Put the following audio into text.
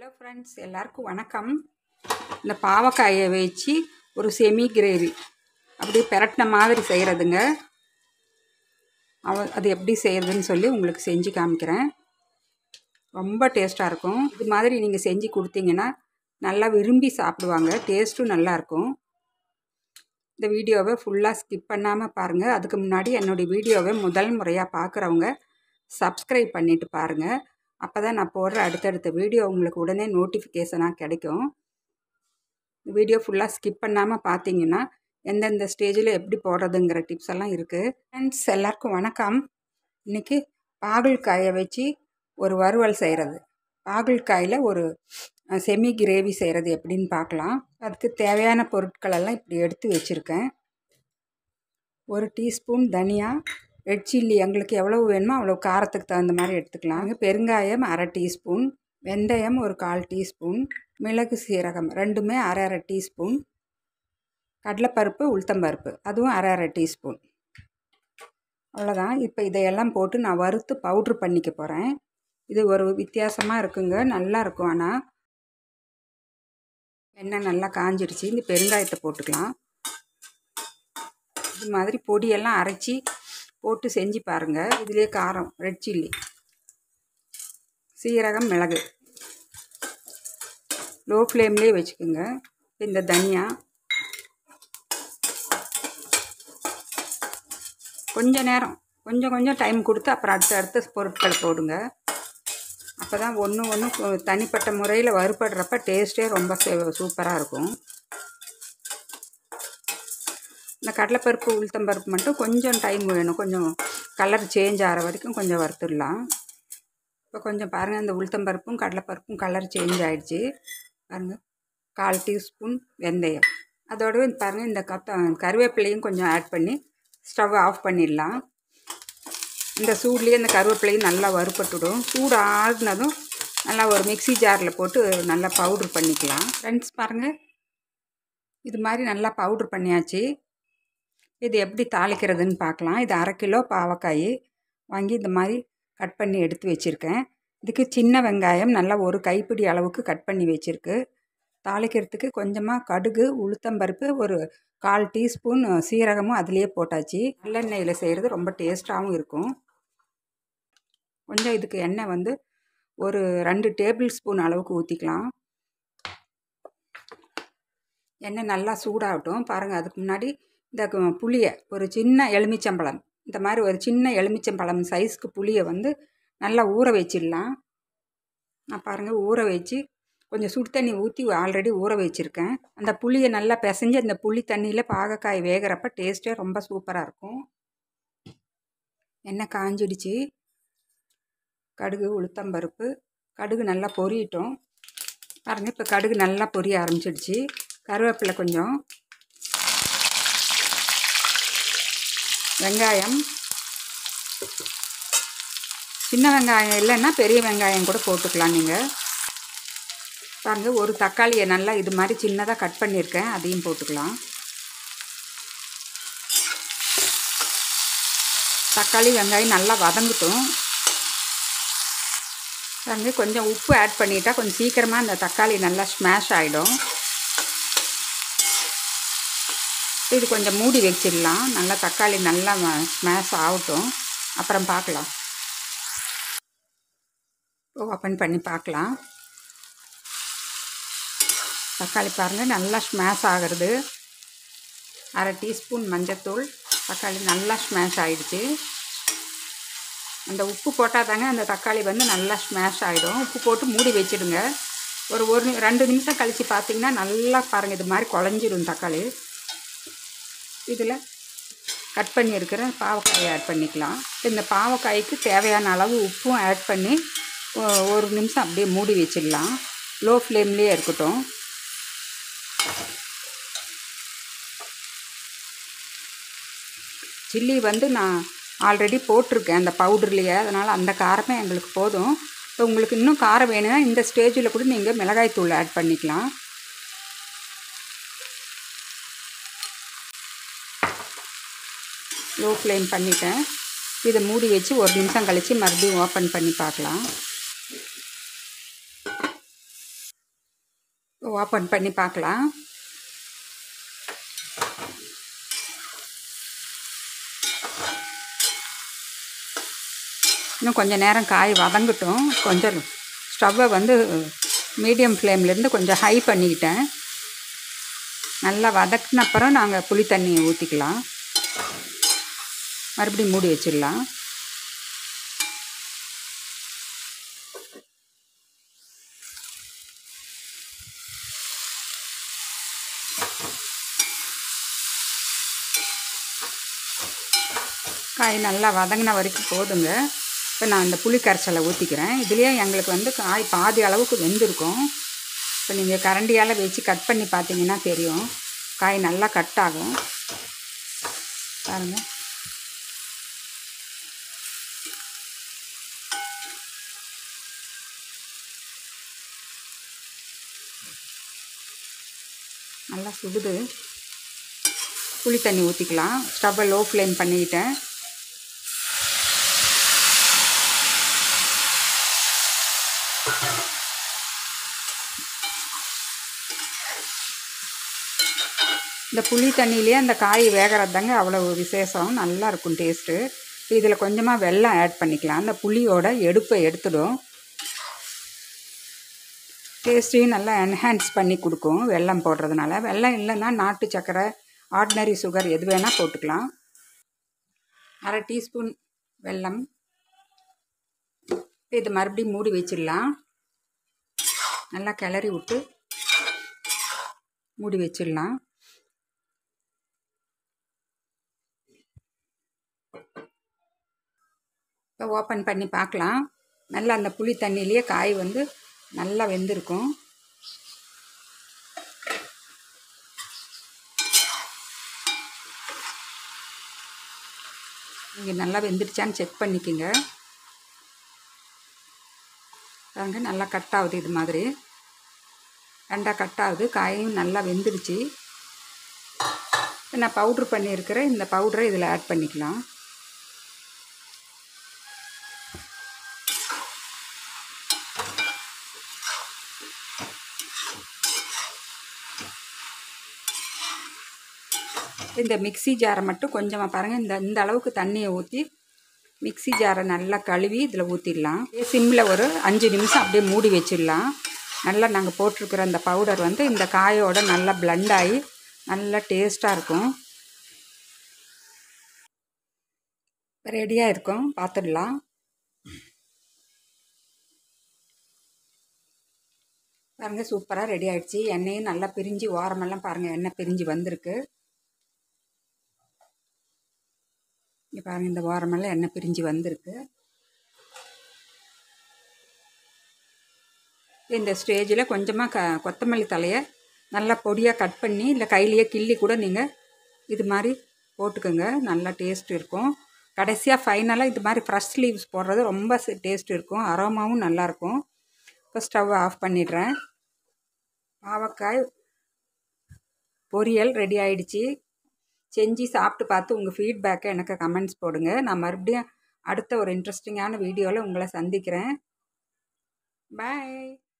hello friends எல்லாருக்கும் வணக்கம் இந்த பாவக்காயை வச்சு ஒரு செமி கிரேவி அப்படியே பெரட்டின மாதிரி செய்கிறதுங்க அவ அது எப்படி செய்கிறதுன்னு சொல்லி உங்களுக்கு செஞ்சு காமிக்கிறேன் ரொம்ப டேஸ்ட்டாக இருக்கும் இது மாதிரி நீங்கள் செஞ்சு கொடுத்தீங்கன்னா நல்லா விரும்பி சாப்பிடுவாங்க டேஸ்ட்டும் நல்லாயிருக்கும் இந்த வீடியோவை ஃபுல்லாக ஸ்கிப் பண்ணாமல் பாருங்கள் அதுக்கு முன்னாடி என்னுடைய வீடியோவை முதல் முறையாக பார்க்குறவங்க சப்ஸ்கிரைப் பண்ணிவிட்டு பாருங்கள் அப்போ தான் நான் போடுற அடுத்தடுத்த வீடியோ உங்களுக்கு உடனே நோட்டிஃபிகேஷனாக கிடைக்கும் வீடியோ ஃபுல்லாக ஸ்கிப் பண்ணாமல் பார்த்தீங்கன்னா எந்தெந்த ஸ்டேஜில் எப்படி போடுறதுங்கிற டிப்ஸ் எல்லாம் இருக்குது ஃப்ரெண்ட்ஸ் எல்லாருக்கும் வணக்கம் இன்றைக்கி பாகல்காயை வச்சு ஒரு வறுவல் செய்கிறது பாகல்காயில் ஒரு செமி கிரேவி செய்கிறது எப்படின்னு பார்க்கலாம் அதுக்கு தேவையான பொருட்கள் எல்லாம் இப்படி எடுத்து வச்சுருக்கேன் ஒரு டீஸ்பூன் தனியா ரெட் சில்லி எங்களுக்கு எவ்வளவு வேணுமோ அவ்வளோ காரத்துக்கு தகுந்த மாதிரி எடுத்துக்கலாம் பெருங்காயம் அரை டீஸ்பூன் வெந்தயம் ஒரு கால் டீஸ்பூன் மிளகு சீரகம் ரெண்டுமே அரை அரை டீஸ்பூன் கடலைப்பருப்பு உளுத்தம்பருப்பு அதுவும் அரை அரை டீஸ்பூன் அவ்வளோதான் இப்போ இதையெல்லாம் போட்டு நான் வறுத்து பவுட்ரு பண்ணிக்க போகிறேன் இது ஒரு வித்தியாசமாக இருக்குங்க நல்லா இருக்கும் ஆனால் எண்ணெய் நல்லா காஞ்சிடுச்சு இந்த பெருங்காயத்தை போட்டுக்கலாம் இது மாதிரி பொடியெல்லாம் அரைச்சி போட்டு செஞ்சு பாருங்கள் இதுலேயே காரம் ரெட் சில்லி சீரகம் மிளகு லோ ஃப்ளேம்லேயே வச்சுக்கோங்க இந்த தனியா கொஞ்ச நேரம் கொஞ்சம் கொஞ்சம் டைம் கொடுத்து அப்புறம் அடுத்த அடுத்த பொருட்கள் போடுங்க அப்போ தான் ஒன்று ஒன்று தனிப்பட்ட முறையில் வறுபடுறப்ப டேஸ்ட்டே ரொம்ப சூப்பராக இருக்கும் இந்த கடலைப்பருப்பு உளுத்தம்பருப்பு மட்டும் கொஞ்சம் டைம் வேணும் கொஞ்சம் கலர் சேஞ்ச் ஆகிற வரைக்கும் கொஞ்சம் வறுத்துடலாம் இப்போ கொஞ்சம் பாருங்கள் இந்த உளுத்தம்பருப்பும் கடலைப்பருப்பும் கலர் சேஞ்ச் ஆகிடுச்சு பாருங்கள் கால் டீஸ்பூன் வெந்தயம் அதோடவே பாருங்கள் இந்த கத்த கருவேப்பிலையும் கொஞ்சம் ஆட் பண்ணி ஸ்டவ் ஆஃப் பண்ணிடலாம் இந்த சூட்லேயே இந்த கருவேப்பிலையும் நல்லா வறுப்பட்டுடும் சூடு ஆறுனதும் நல்லா ஒரு மிக்சி ஜாரில் போட்டு நல்லா பவுட்ரு பண்ணிக்கலாம் ஃப்ரெண்ட்ஸ் பாருங்கள் இது மாதிரி நல்லா பவுட்ரு பண்ணியாச்சு இது எப்படி தாளிக்கிறதுன்னு பார்க்கலாம் இது அரை கிலோ பாவக்காய் வாங்கி இந்த மாதிரி கட் பண்ணி எடுத்து வச்சுருக்கேன் இதுக்கு சின்ன வெங்காயம் நல்லா ஒரு கைப்பிடி அளவுக்கு கட் பண்ணி வச்சுருக்கு தாளிக்கிறதுக்கு கொஞ்சமாக கடுகு உளுத்தம்பருப்பு ஒரு கால் டீஸ்பூன் சீரகமும் அதிலே போட்டாச்சு நல்லெண்ணெயில் செய்கிறது ரொம்ப டேஸ்ட்டாகவும் இருக்கும் கொஞ்சம் இதுக்கு எண்ணெய் வந்து ஒரு ரெண்டு டேபிள் ஸ்பூன் அளவுக்கு ஊற்றிக்கலாம் எண்ணெய் நல்லா சூடாகட்டும் பாருங்கள் அதுக்கு முன்னாடி இந்த புளியை ஒரு சின்ன எலுமிச்சம்பழம் இந்த மாதிரி ஒரு சின்ன எலுமிச்சம்பழம் சைஸ்க்கு புளியை வந்து நல்லா ஊற வச்சிடலாம் நான் பாருங்கள் ஊற வச்சு கொஞ்சம் சுடு தண்ணி ஊற்றி ஆல்ரெடி ஊற வச்சுருக்கேன் அந்த புளியை நல்லா பிசைஞ்சு அந்த புளி தண்ணியில் பாகக்காய் வேகிறப்ப டேஸ்ட்டே ரொம்ப சூப்பராக இருக்கும் எண்ணெய் காஞ்சிடுச்சு கடுகு உளுத்தம்பருப்பு கடுகு நல்லா பொரியட்டும் பாருங்கள் இப்போ கடுகு நல்லா பொரிய ஆரம்பிச்சிடுச்சு கருவேப்பிலை கொஞ்சம் வெங்காயம் சின்ன வெங்காயம் இல்லைன்னா பெரிய வெங்காயம் கூட போட்டுக்கலாம் நீங்கள் பாருங்கள் ஒரு தக்காளியை நல்லா இது மாதிரி சின்னதாக கட் பண்ணியிருக்கேன் அதையும் போட்டுக்கலாம் தக்காளி வெங்காயம் நல்லா வதங்கட்டும் பாருங்க கொஞ்சம் உப்பு ஆட் பண்ணிட்டா கொஞ்சம் சீக்கிரமாக அந்த தக்காளி நல்லா ஸ்மாஷ் ஆகிடும் இது கொஞ்சம் மூடி வச்சிடலாம் நல்லா தக்காளி நல்லா ஸ்மாஷ் ஆகட்டும் அப்புறம் பார்க்கலாம் ஓப்பன் பண்ணி பார்க்கலாம் தக்காளி பாருங்கள் நல்லா ஸ்மாஷ் ஆகிறது அரை டீஸ்பூன் மஞ்சத்தூள் தக்காளி நல்லா ஸ்மாஷ் ஆகிடுச்சு அந்த உப்பு போட்டால் தாங்க அந்த தக்காளி வந்து நல்லா ஸ்மாஷ் ஆகிடும் உப்பு போட்டு மூடி வச்சிடுங்க ஒரு ஒரு ரெண்டு நிமிஷம் கழித்து பார்த்தீங்கன்னா நல்லா பாருங்கள் இது மாதிரி குழஞ்சிடும் தக்காளி இதில் கட் பண்ணியிருக்கிற பாவக்காயை ஆட் பண்ணிக்கலாம் இந்த பாவக்காய்க்கு தேவையான அளவு உப்பும் ஆட் பண்ணி ஒரு நிமிஷம் அப்படியே மூடி வச்சிடலாம் லோ ஃப்ளேம்லேயே இருக்கட்டும் சில்லி வந்து நான் ஆல்ரெடி போட்டிருக்கேன் அந்த பவுடர்லேயே அதனால் அந்த காரமே எங்களுக்கு போதும் இப்போ உங்களுக்கு இன்னும் காரம் வேணும்னா இந்த ஸ்டேஜில் கூட நீங்கள் மிளகாய் தூள் ஆட் பண்ணிக்கலாம் லோ ஃப்ளேம் பண்ணிட்டேன் இதை மூடி வச்சு ஒரு நிமிஷம் கழித்து மறுபடியும் ஓப்பன் பண்ணி பார்க்கலாம் ஓப்பன் பண்ணி பார்க்கலாம் இன்னும் கொஞ்சம் நேரம் காய் வதங்கட்டும் கொஞ்சம் ஸ்டவ்வை வந்து மீடியம் ஃப்ளேம்லேருந்து கொஞ்சம் ஹை பண்ணிக்கிட்டேன் நல்லா வதக்கின அப்புறம் நாங்கள் புளி தண்ணியை ஊற்றிக்கலாம் மறுபடியும் மூடி வச்சிடலாம் காய் நல்லா வதங்கின வரைக்கும் போதுங்க இப்போ நான் இந்த புளி கரைசலை ஊற்றிக்கிறேன் இதுலேயே எங்களுக்கு வந்து காய் பாதி அளவுக்கு வெந்திருக்கும் இப்போ நீங்கள் கரண்டியால் வச்சு கட் பண்ணி பார்த்தீங்கன்னா தெரியும் காய் நல்லா கட் ஆகும் பாருங்கள் நல்லா சுடுது புளி தண்ணி ஊற்றிக்கலாம் ஸ்டவ்வை லோ ஃப்ளேம் பண்ணிக்கிட்டேன் இந்த புளி தண்ணியிலே அந்த காய் வேகிறது தாங்க அவ்வளோ விசேஷம் நல்லா இருக்கும் டேஸ்ட்டு இதில் கொஞ்சமாக வெல்லம் ஆட் பண்ணிக்கலாம் அந்த புளியோட எடுப்பை எடுத்துடும் டேஸ்ட்டையும் நல்லா என்ஹான்ஸ் பண்ணி கொடுக்கும் வெல்லம் போடுறதுனால வெல்லம் இல்லைன்னா நாட்டு சர்க்கரை ஆர்டினரி சுகர் எது வேணால் போட்டுக்கலாம் அரை டீஸ்பூன் வெல்லம் இது மறுபடியும் மூடி வச்சிடலாம் நல்லா கிளறி விட்டு மூடி வச்சிடலாம் இப்போ ஓப்பன் பண்ணி பார்க்கலாம் நல்லா அந்த புளி தண்ணியிலேயே காய் வந்து நல்லா வெந்திருக்கும் நீங்கள் நல்லா வெந்துடுச்சான்னு செக் பண்ணிக்கோங்க பாருங்க நல்லா கட் ஆகுது இது மாதிரி ரெண்டாக கட் ஆகுது காயும் நல்லா வெந்துடுச்சு இப்போ நான் பவுட்ரு பண்ணியிருக்கிற இந்த பவுடரை இதில் ஆட் பண்ணிக்கலாம் இந்த மிக்சி ஜாரை மட்டும் கொஞ்சமாக பாருங்கள் இந்த இந்த அளவுக்கு தண்ணியை ஊற்றி மிக்சி ஜாரை நல்லா கழுவி இதில் ஊற்றிடலாம் சிம்மில் ஒரு அஞ்சு நிமிஷம் அப்படியே மூடி வச்சிடலாம் நல்லா நாங்கள் போட்டிருக்கிற அந்த பவுடர் வந்து இந்த காயோட நல்லா பிளண்ட் ஆகி நல்லா டேஸ்ட்டாக இருக்கும் ரெடியாக இருக்கும் பார்த்துடலாம் பாருங்கள் சூப்பராக ரெடி ஆகிடுச்சி எண்ணெயும் நல்லா பிரிஞ்சு ஓரமெல்லாம் பாருங்கள் எண்ணெய் பிரிஞ்சு வந்திருக்கு இங்கே பாருங்கள் இந்த ஓரமெல்லாம் எண்ணெய் பிரிஞ்சு வந்திருக்கு இந்த ஸ்டேஜில் கொஞ்சமாக க கொத்தமல்லி தலையை நல்லா பொடியாக கட் பண்ணி இல்லை கையிலேயே கிள்ளி கூட நீங்கள் இது மாதிரி போட்டுக்கோங்க நல்லா டேஸ்ட் இருக்கும் கடைசியாக ஃபைனலாக இது மாதிரி ஃப்ரெஷ் லீவ்ஸ் போடுறது ரொம்ப டேஸ்ட் இருக்கும் அரோமாவும் நல்லாயிருக்கும் இப்போ ஸ்டவ் ஆஃப் பண்ணிடுறேன் பாவக்காய் பொரியல் ரெடி ஆயிடுச்சு செஞ்சு சாப்பிட்டு பார்த்து உங்கள் ஃபீட்பேக்கை எனக்கு கமெண்ட்ஸ் போடுங்க நான் மறுபடியும் அடுத்த ஒரு இன்ட்ரெஸ்டிங்கான வீடியோவில் உங்களை சந்திக்கிறேன் பாய்